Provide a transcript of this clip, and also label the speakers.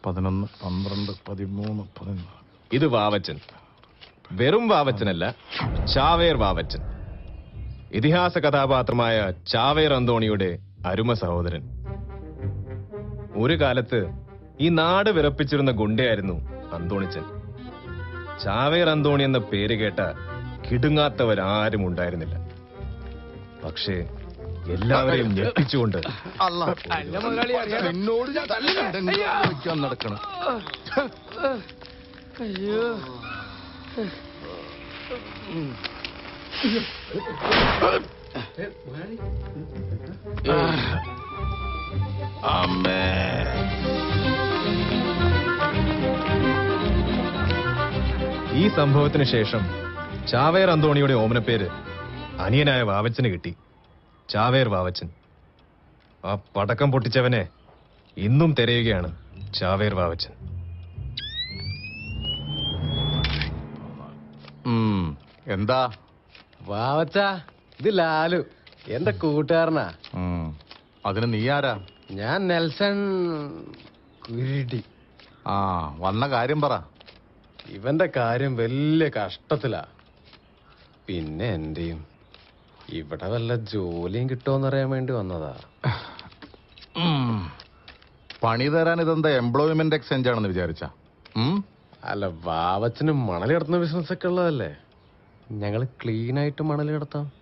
Speaker 1: പതിനൊന്ന് പന്ത്രണ്ട് പതിമൂന്ന് പതിനാല്
Speaker 2: ഇത് വാവച്ചൻ വെറും വാവച്ചനല്ല ചാവേർ വാവച്ചൻ ഇതിഹാസ കഥാപാത്രമായ ചാവേർ അന്തോണിയുടെ അരുമ സഹോദരൻ ഒരു കാലത്ത് ഈ നാട് വിറപ്പിച്ചിരുന്ന ഗുണ്ടയായിരുന്നു അന്തോണിച്ചൻ ചാവേർ അന്തോണി എന്ന പേര് കേട്ട കിടുങ്ങാത്തവരാരും ഉണ്ടായിരുന്നില്ല പക്ഷേ എല്ലാവരെയും ഞെട്ടിച്ചുകൊണ്ട്
Speaker 1: അല്ല എന്നോട് ഞാൻ തല്ലിലുണ്ടെങ്കിൽ കളിക്കാൻ നടക്കണം
Speaker 3: അയ്യോ
Speaker 1: അമ്മേ
Speaker 2: ഈ സംഭവത്തിന് ശേഷം ചാവേർ അന്തോണിയുടെ ഓമനപ്പേര് അനിയനായ വാവച്ചന് കിട്ടി ചാവേർ വാവച്ചൻ ആ പടക്കം പൊട്ടിച്ചവനെ ഇന്നും തിരയുകയാണ് ചാവേർ വാവച്ചൻ
Speaker 1: ഉം, എന്താ
Speaker 4: വാവച്ച ഇത് ലാലു എന്റെ കൂട്ടുകാരനാ
Speaker 1: ഉം, അതിന് നീ ആരാ
Speaker 4: ഞാൻ നെൽസൺ കുരുടി
Speaker 1: ആ വന്ന കാര്യം പറ
Speaker 4: ഇവന്റെ കാര്യം വലിയ കഷ്ടത്തിലാ പിന്നെ എന്റെയും ഇവിടെ വല്ല ജോലിയും കിട്ടുമോന്നറിയാൻ വേണ്ടി വന്നതാ
Speaker 1: ഉം, പണി തരാൻ ഇതെന്താ എംപ്ലോയ്മെന്റ് എക്സ്ചേഞ്ച് ആണെന്ന് വിചാരിച്ച
Speaker 4: അല്ല വാവച്ചന് മണൽ കിടത്തുന്ന ബിസിനസ് ഒക്കെ ഉള്ളതല്ലേ ഞങ്ങൾ ക്ലീൻ ആയിട്ട് മണൽ കിടത്താം